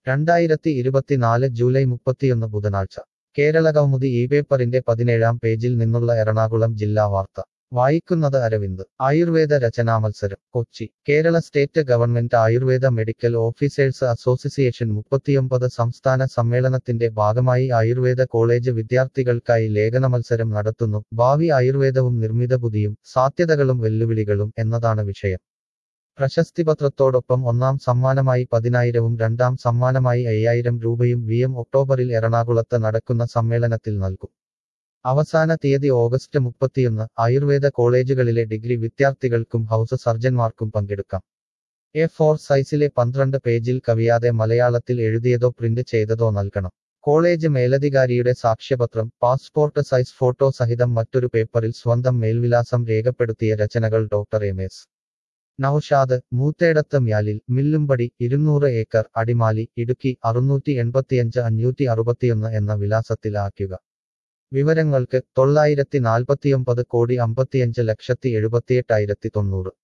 രണ്ടായിരത്തി ഇരുപത്തിനാല് ജൂലൈ മുപ്പത്തിയൊന്ന് ബുധനാഴ്ച കേരള കൗമുദി ഈ പേപ്പറിന്റെ പതിനേഴാം പേജിൽ നിന്നുള്ള എറണാകുളം ജില്ലാ വാർത്ത വായിക്കുന്നത് അരവിന്ദ് ആയുർവേദ രചനാ മത്സരം Kochi Kerala state government Ayurveda medical officers association മുപ്പത്തിയൊമ്പത് സംസ്ഥാന സമ്മേളനത്തിന്റെ ഭാഗമായി ആയുർവേദ കോളേജ് വിദ്യാർത്ഥികൾക്കായി ലേഖന മത്സരം നടത്തുന്നു ഭാവി ആയുർവേദവും നിർമ്മിത ബുദ്ധിയും സാധ്യതകളും വെല്ലുവിളികളും എന്നതാണ് വിഷയം പ്രശസ്തിപത്രത്തോടൊപ്പം ഒന്നാം സമ്മാനമായി പതിനായിരവും രണ്ടാം സമ്മാനമായി അയ്യായിരം രൂപയും വി എം ഒക്ടോബറിൽ എറണാകുളത്ത് നടക്കുന്ന സമ്മേളനത്തിൽ നൽകും അവസാന തീയതി ഓഗസ്റ്റ് മുപ്പത്തിയൊന്ന് ആയുർവേദ കോളേജുകളിലെ ഡിഗ്രി വിദ്യാർത്ഥികൾക്കും ഹൗസ് സർജന്മാർക്കും പങ്കെടുക്കാം എ ഫോർ സൈസിലെ പന്ത്രണ്ട് പേജിൽ കവിയാതെ മലയാളത്തിൽ എഴുതിയതോ പ്രിന്റ് ചെയ്തതോ നൽകണം കോളേജ് മേലധികാരിയുടെ സാക്ഷ്യപത്രം പാസ്പോർട്ട് സൈസ് ഫോട്ടോ സഹിതം മറ്റൊരു പേപ്പറിൽ സ്വന്തം മേൽവിലാസം രേഖപ്പെടുത്തിയ രചനകൾ doctor M S Noushad Moothedathu Myalil Millumpadi ഇരുന്നൂറ് ഏക്കർ അടിമാലി ഇടുക്കി അറുന്നൂറ്റി എൺപത്തിയഞ്ച് അഞ്ഞൂറ്റി അറുപത്തിയൊന്ന് എന്ന വിലാസത്തിൽ ആക്കുക വിവരങ്ങൾക്ക് തൊള്ളായിരത്തി നാൽപ്പത്തിയൊമ്പത് കോടി അമ്പത്തിയഞ്ച് ലക്ഷത്തി എഴുപത്തിയെട്ടായിരത്തി തൊണ്ണൂറ്